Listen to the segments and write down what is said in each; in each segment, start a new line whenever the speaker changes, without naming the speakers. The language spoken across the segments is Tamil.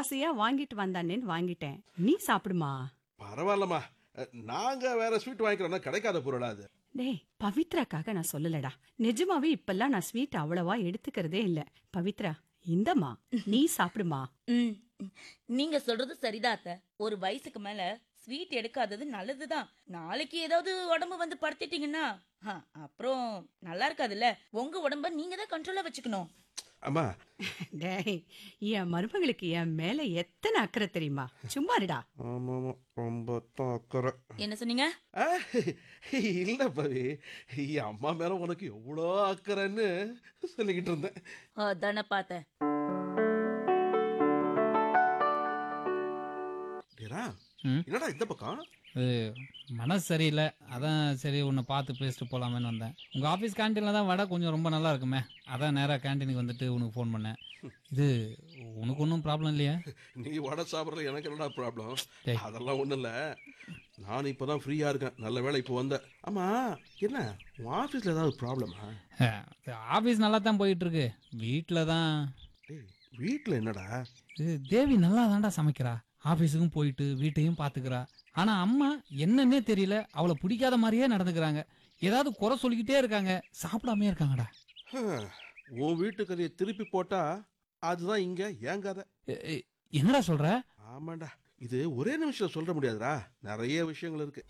ஆசையா வாங்கிட்டு வந்தானேன்னு வாங்கிட்டேன் நீ சாப்பிடுமா
பரவாயில்லம்மா அஹ், நாங்க வேற ஸ்வீட் வாங்கிக்கிறோம்னா கிடைக்காத பொருளா அது
டேய் பவித்ராக்காக நான் சொல்லலடா நிஜமாவே இப்பெல்லாம் நான் ஸ்வீட் அவ்வளவா எடுத்துக்கிறதே இல்ல பவித்ரா இந்தம்மா நீ சாப்பிடுமா
ம் நீங்க சொல்றது சரிதான் அத்தை ஒரு வயசுக்கு மேல ஸ்வீட் எடுக்காதது நல்லதுதான் நாளைக்கு ஏதாவது உடம்பு வந்து படுத்திட்டீங்கன்னா ஆ, அப்புறம் நல்லா இருக்காதுல்ல உங்க உடம்ப நீங்க தான் கண்ட்ரோலா வச்சுக்கணும்
அம்மா
டேய் என் மருமகளுக்கு என் மேல எத்தனை அக்கறை தெரியுமா சும்மா இருடா
ஆமா ஆமா ரொம்ப தான் அக்கறை
என்ன சொன்னீங்க
அஹ், இல்ல பவி என் அம்மா மேல உனக்கு எவ்வளோ அக்கறைன்னு சொல்லிக்கிட்டு இருந்தேன்
அதானே பார்த்தேன்
டேரா,
ம்.
என்னடா இந்த பக்கம்
அது மனசு சரியில்லை அதான் சரி உன்னை பார்த்து பேசிட்டு போகலாமேன்னு வந்தேன் உங்கள் ஆஃபீஸ் கேன்டீனில் தான் வடை கொஞ்சம் ரொம்ப நல்லா இருக்குமே அதான் நேராக கேன்டீனுக்கு வந்துட்டு உனக்கு ஃபோன் பண்ணேன் இது உனக்கு ஒன்றும் ப்ராப்ளம் இல்லையா
நீ வடை சாப்பிட்றது எனக்கு என்னடா ப்ராப்ளம்
டேய்.
அதெல்லாம் ஒன்றும் இல்லை நான் இப்போ தான் ஃப்ரீயாக இருக்கேன் நல்ல வேளை இப்போ வந்தேன் ஆமாம் என்ன உன் ஆஃபீஸில் ஏதாவது ப்ராப்ளமா
ஆஃபீஸ் நல்லா தான் போயிட்டு இருக்கு வீட்டில் தான்
டேய் வீட்டில் என்னடா
இது தேவி நல்லா தான்டா சமைக்கிறா ஆஃபீஸுக்கும் போயிட்டு வீட்டையும் பார்த்துக்கிறா ஆனால் அம்மா என்னன்னே தெரியல அவளை பிடிக்காத மாதிரியே நடந்துக்கிறாங்க ஏதாவது குறை சொல்லிக்கிட்டே இருக்காங்க சாப்பிடாமே இருக்காங்கடா
ஹம், உன் வீட்டு கதையை திருப்பி போட்டா அதுதான் இங்கே ஏன் கதை
எ- எ- என்னடா சொல்ற
ஆமாண்டா இது ஒரே நிமிஷம் சொல்ல முடியாதுடா நிறைய விஷயங்கள் இருக்கு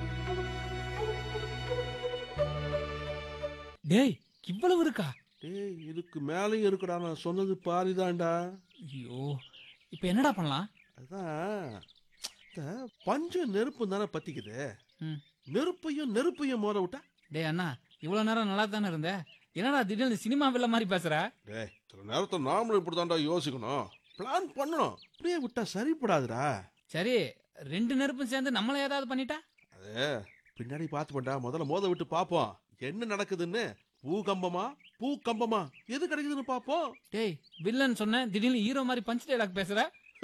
டேய் இவ்வளவு இருக்கா
டேய் இதுக்கு மேலேயும் இருக்குடா நான் சொன்னது பாதிதான்டா
ஐயோ இப்போ என்னடா பண்ணலாம்
அதான் இந்த பஞ்சம் நெருப்பு தானே பத்திக்குது
ம்.
நெருப்பையும் நெருப்பையும் மோத விட்டா
டேய் அண்ணா இவ்வளோ நேரம் நல்லா தானே இருந்த என்னடா திடீர்னு சினிமா வில்ல மாதிரி பேசுற
டேய் சில நேரத்தை நாமளும் இப்படி தான்டா யோசிக்கணும் பிளான் பண்ணணும் அப்படியே விட்டா சரிப்படாதுடா
சரி ரெண்டு நெருப்பும் சேர்ந்து நம்மள ஏதாவது பண்ணிட்டா
அது பின்னாடி பார்த்து பண்ணா முதல்ல மோத விட்டு பார்ப்போம் என்ன நடக்குதுன்னு பூகம்பமா பூகம்பமா எது கிடைக்குதுன்னு பார்ப்போம்
டேய் வில்லன் சொன்ன திடீர்னு ஹீரோ மாதிரி பஞ்ச் டைலாக் பேசுற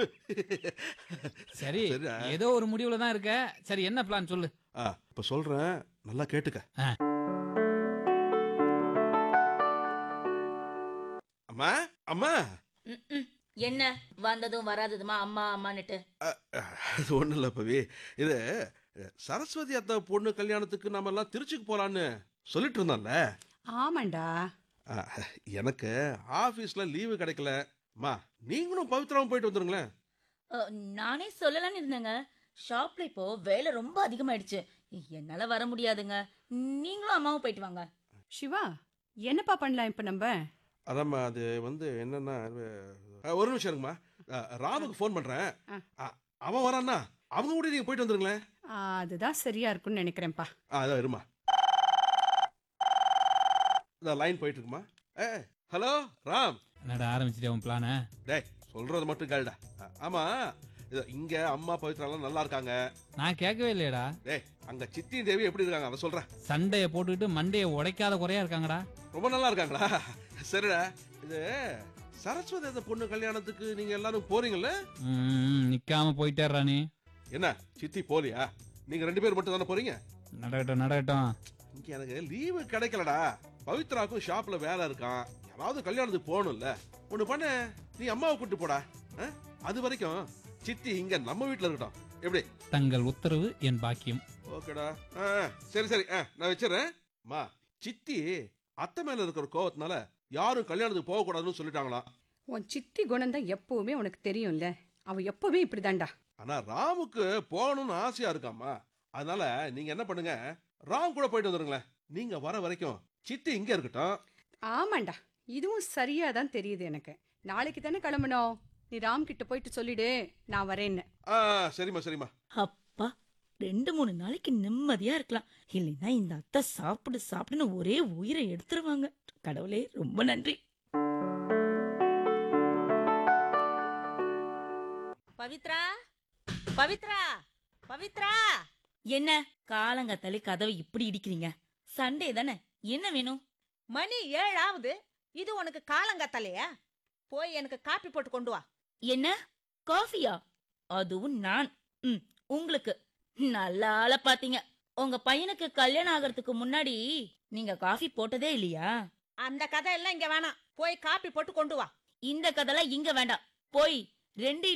சரி
சரிடா.
ஏதோ ஒரு முடிவுல தான் இருக்க சரி என்ன பிளான் சொல்லு
ஆ இப்ப சொல்றேன் நல்லா கேட்டுக்க
ஆ.
அம்மா அம்மா
ம், ம். என்ன வந்ததும் வராததுமா அம்மா அம்மான்னுட்டு
அது ஒண்ணும் இல்ல பவி இது சரஸ்வதி அத்தை பொண்ணு கல்யாணத்துக்கு நம்ம எல்லாம் திருச்சிக்கு போலான்னு சொல்லிட்டு இருந்தான்ல
ஆமாண்டா
ஆ, எனக்கு ஆபீஸ்ல லீவு கிடைக்கல அம்மா நீங்களும் பவித்ராவும் போயிட்டு வந்துருங்களேன்
அ, நானே சொல்லலாம்னு இருந்தேங்க ஷாப்ல இப்போ வேலை ரொம்ப அதிகமாயிடுச்சு என்னால வர முடியாதுங்க நீங்களும் அம்மாவும் போயிட்டு வாங்க
சிவா என்னப்பா பண்ணலாம் இப்ப நம்ம
அதாம்மா அது வந்து என்னன்னா அஹ், ஒரு நிமிஷம் இருங்கம்மா அஹ், ராமுக்கு ஃபோன் பண்றேன்
ஆ.
அ- அவன் வரான்னா அவங்க கூட நீங்க போயிட்டு வந்துருங்களேன்
ஆ, அதுதான் சரியா இருக்கும்னு நினைக்கிறேன்ப்பா
ஆ அதான் இருமா இந்த லைன் போயிட்டு இருக்குமா ஏ ஹலோ ராம்
என்னடா ஆரம்பிச்சிட்டே உன் பிளான
டேய் சொல்றது மட்டும் கேளுடா அ- ஆமா இது இங்க அம்மா பவித்ராலாம் நல்லா இருக்காங்க
நான் கேட்கவே இல்லையடா
டேய் அங்க சித்தி தேவி எப்படி இருக்காங்க அதை சொல்றேன்
சண்டையை போட்டுக்கிட்டு மண்டையை உடைக்காத குறையா இருக்காங்கடா
ரொம்ப நல்லா இருக்காங்களா சரிடா இது சரஸ்வதி அந்த பொண்ணு கல்யாணத்துக்கு நீங்க எல்லாரும் போறீங்கல்ல
ம், நிக்காம போயிட்டேறா நீ
என்ன சித்தி போலியா நீங்க ரெண்டு பேர் மட்டும் தானே போறீங்க
நடக்கட்டும் நடக்கட்டும்
இங்க எனக்கு லீவு கிடைக்கலடா பவித்ராக்கும் ஷாப்ல வேலை இருக்கான் யாராவது கல்யாணத்துக்கு போகணும்ல ஒண்ணு பண்ண நீ அம்மாவை கூட்டு போடா ஆ? அது வரைக்கும் சித்தி இங்க நம்ம வீட்ல இருக்கட்டும் எப்படி
தங்கள் உத்தரவு என் பாக்கியம்
ஓகேடா ஆ, ஆ, சரி சரி ஆ, நான் வச்சிடறேன் அம்மா சித்தி அத்தை மேல இருக்கிற கோவத்தினால யாரும் கல்யாணத்துக்கு போக கூடாதுன்னு சொல்லிட்டாங்களாம்
உன் சித்தி குணம் தான் எப்பவுமே உனக்கு தெரியும்ல அவ எப்பவுமே இப்படிதான்டா
ஆனா ராமுக்கு போகணும்னு ஆசையா இருக்காம்மா அதனால நீங்க என்ன பண்ணுங்க ராம் கூட போயிட்டு வந்துருங்களேன் நீங்க வர வரைக்கும் சித்தி இங்க இருக்கட்டும்
ஆமாண்டா இதுவும் சரியா தான் தெரியுது எனக்கு நாளைக்கு தானே கிளம்பணும் நீ ராம் கிட்ட போயிட்டு சொல்லிடு நான் வரேன்னு
ஆ சரிம்மா சரிம்மா
அப்பா ரெண்டு மூணு நாளைக்கு நிம்மதியா இருக்கலாம் இல்லைன்னா இந்த அத்தை சாப்பிடு சாப்பிடுன்னு ஒரே உயிரை எடுத்துருவாங்க கடவுளே ரொம்ப நன்றி பவித்ரா பவித்ரா பவித்ரா என்ன காலங்கத்தலை கதவை இப்படி இடிக்கிறீங்க சண்டே தானே என்ன வேணும்
மணி ஏழாவது இது உனக்கு காலங்கத்தலையா போய் எனக்கு காப்பி போட்டு கொண்டு வா
என்ன காஃபியா அதுவும் நான் ம் உங்களுக்கு நல்ல ஆளை பாத்தீங்க உங்க பையனுக்கு கல்யாணம் ஆகிறதுக்கு முன்னாடி நீங்க காஃபி போட்டதே இல்லையா
அந்த கதை எல்லாம் இங்க வேணாம் போய் காப்பி போட்டு கொண்டு வா
இந்த கதைலாம் இங்க வேண்டாம் போய் ரெண்டு